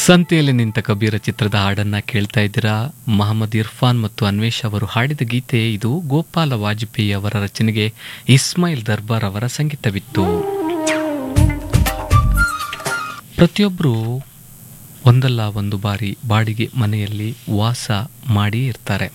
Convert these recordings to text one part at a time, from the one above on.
ಸಂತೆಯಲ್ಲಿ ನಿಂತ ಕಬೀರ ಚಿತ್ರದ ಹಾಡನ್ನ ಕೇಳ್ತಾ ಇದ್ದೀರಾ ಮಹಮ್ಮದ್ ಇರ್ಫಾನ್ ಮತ್ತು ಅನ್ವೇಷ್ ಅವರು ಹಾಡಿದ ಗೀತೆ ಇದು ಗೋಪಾಲ ವಾಜಪೇಯಿ ಅವರ ರಚನೆಗೆ ಇಸ್ಮಾಯಿಲ್ ದರ್ಬಾರ್ ಅವರ ಸಂಗೀತವಿತ್ತು ಪ್ರತಿಯೊಬ್ಬರು ಒಂದಲ್ಲ ಒಂದು ಬಾರಿ ಬಾಡಿಗೆ ಮನೆಯಲ್ಲಿ ವಾಸ ಮಾಡಿ ಇರ್ತಾರೆ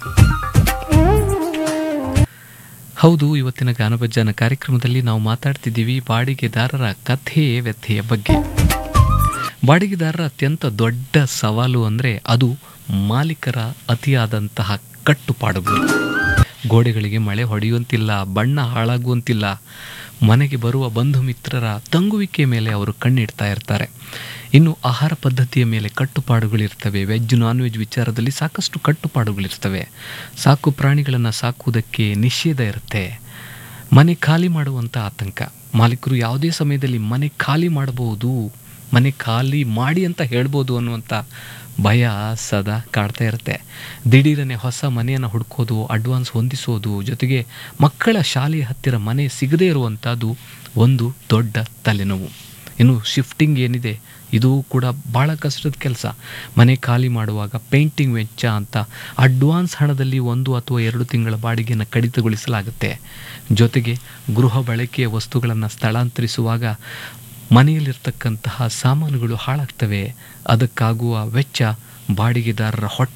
ಹೌದು ಇವತ್ತಿನ ಗಾನಭಜನ ಕಾರ್ಯಕ್ರಮದಲ್ಲಿ ನಾವು ಮಾತಾಡ್ತಿದ್ದೀವಿ ಬಾಡಿಗೆದಾರರ ಕಥೆ ವ್ಯಥೆಯ ಬಗ್ಗೆ ಬಾಡಿಗೆದಾರರ ಅತ್ಯಂತ ದೊಡ್ಡ ಸವಾಲು ಅಂದರೆ ಅದು ಮಾಲೀಕರ ಅತಿಯಾದಂತಹ ಕಟ್ಟುಪಾಡುಗಳು ಗೋಡೆಗಳಿಗೆ ಮಳೆ ಹೊಡೆಯುವಂತಿಲ್ಲ ಬಣ್ಣ ಹಾಳಾಗುವಂತಿಲ್ಲ ಮನೆಗೆ ಬರುವ ಬಂಧು ಮಿತ್ರರ ತಂಗುವಿಕೆ ಮೇಲೆ ಅವರು ಕಣ್ಣಿಡ್ತಾ ಇರ್ತಾರೆ ಇನ್ನು ಆಹಾರ ಪದ್ಧತಿಯ ಮೇಲೆ ಕಟ್ಟುಪಾಡುಗಳಿರ್ತವೆ ವೆಜ್ ನಾನ್ ವೆಜ್ ವಿಚಾರದಲ್ಲಿ ಸಾಕಷ್ಟು ಕಟ್ಟುಪಾಡುಗಳಿರ್ತವೆ ಸಾಕು ಪ್ರಾಣಿಗಳನ್ನು ಸಾಕುವುದಕ್ಕೆ ನಿಷೇಧ ಇರುತ್ತೆ ಮನೆ ಖಾಲಿ ಮಾಡುವಂಥ ಆತಂಕ ಮಾಲೀಕರು ಯಾವುದೇ ಸಮಯದಲ್ಲಿ ಮನೆ ಖಾಲಿ ಮಾಡಬಹುದು ಮನೆ ಖಾಲಿ ಮಾಡಿ ಅಂತ ಹೇಳ್ಬೋದು ಅನ್ನುವಂಥ ಭಯ ಸದಾ ಕಾಡ್ತಾ ಇರುತ್ತೆ ದಿಢೀರನೆ ಹೊಸ ಮನೆಯನ್ನು ಹುಡ್ಕೋದು ಅಡ್ವಾನ್ಸ್ ಹೊಂದಿಸೋದು ಜೊತೆಗೆ ಮಕ್ಕಳ ಶಾಲೆಯ ಹತ್ತಿರ ಮನೆ ಸಿಗದೇ ಇರುವಂಥದ್ದು ಒಂದು ದೊಡ್ಡ ತಲೆನೋವು ಇನ್ನು ಶಿಫ್ಟಿಂಗ್ ಏನಿದೆ ಇದು ಕೂಡ ಭಾಳ ಕಷ್ಟದ ಕೆಲಸ ಮನೆ ಖಾಲಿ ಮಾಡುವಾಗ ಪೇಂಟಿಂಗ್ ವೆಚ್ಚ ಅಂತ ಅಡ್ವಾನ್ಸ್ ಹಣದಲ್ಲಿ ಒಂದು ಅಥವಾ ಎರಡು ತಿಂಗಳ ಬಾಡಿಗೆಯನ್ನು ಕಡಿತಗೊಳಿಸಲಾಗುತ್ತೆ ಜೊತೆಗೆ ಗೃಹ ಬಳಕೆಯ ವಸ್ತುಗಳನ್ನು ಸ್ಥಳಾಂತರಿಸುವಾಗ ಮನೆಯಲ್ಲಿರ್ತಕ್ಕಂತಹ ಸಾಮಾನುಗಳು ಹಾಳಾಗ್ತವೆ ಅದಕ್ಕಾಗುವ ವೆಚ್ಚ ಬಾಡಿಗೆದಾರರ ಹೊಟ್ಟೆ